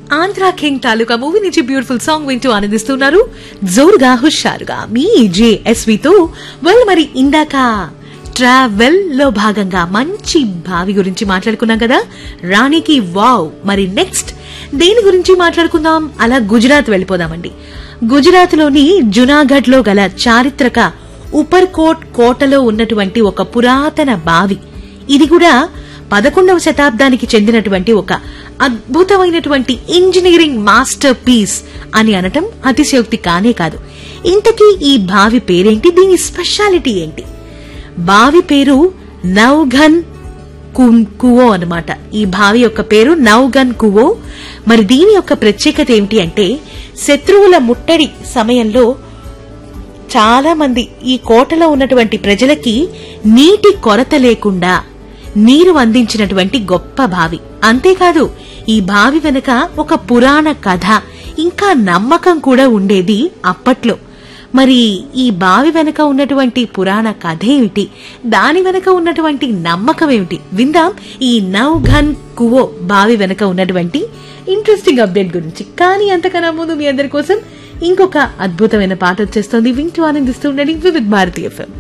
Andhra king Taluka movie నుంచి beautiful song వింటూ ఆనందిస్తున్నారు జోరుగా హుషారుగా మీ జేఎస్వితో వెల్ మరి ఇందాక ట్రావెల్ లో భాగంగా మంచి బావి గురించి మాట్లాడుకున్నాం కదా రాణికి వావ్ మరి నెక్స్ట్ దేని గురించి మాట్లాడుకుందాం అలా గుజరాత్ వెళ్ళిపోదామండి గుజరాత్ లోని జునాగఢ్ లో గల చారిత్రక ఉపర్కోట్ కోటలో ఉన్నటువంటి ఒక పురాతన బావి ఇది కూడా పదకొండవ శతాబ్దానికి చెందినటువంటి ఒక అద్భుతమైనటువంటి ఇంజనీరింగ్ మాస్టర్ పీస్ అని అనటం అతిశయోక్తి కానే కాదు ఇంతకీ ఈ బావి పేరేంటి దీని స్పెషాలిటీ ఏంటి బావి పేరు నౌఘన్ కున్- కువో అన్నమాట ఈ బావి యొక్క పేరు నౌగన్ కువో మరి దీని యొక్క ప్రత్యేకత ఏమిటి అంటే శత్రువుల ముట్టడి సమయంలో చాలా మంది ఈ కోటలో ఉన్నటువంటి ప్రజలకి నీటి కొరత లేకుండా నీరు అందించినటువంటి గొప్ప బావి అంతేకాదు ఈ బావి వెనుక ఒక పురాణ కథ ఇంకా నమ్మకం కూడా ఉండేది అప్పట్లో మరి ఈ బావి వెనుక ఉన్నటువంటి పురాణ కథ ఏమిటి దాని వెనుక ఉన్నటువంటి నమ్మకం ఏమిటి విందాం ఈ నౌఘన్ కువో బావి వెనుక ఉన్నటువంటి ఇంట్రెస్టింగ్ అప్డేట్ గురించి కానీ అంతకన్నా ముందు మీ అందరి కోసం ఇంకొక అద్భుతమైన పాట వచ్చేస్తుంది వింటూ ఆనందిస్తూ ఉండండి వివిధ్ భారతీయ ఎఫ్ఎం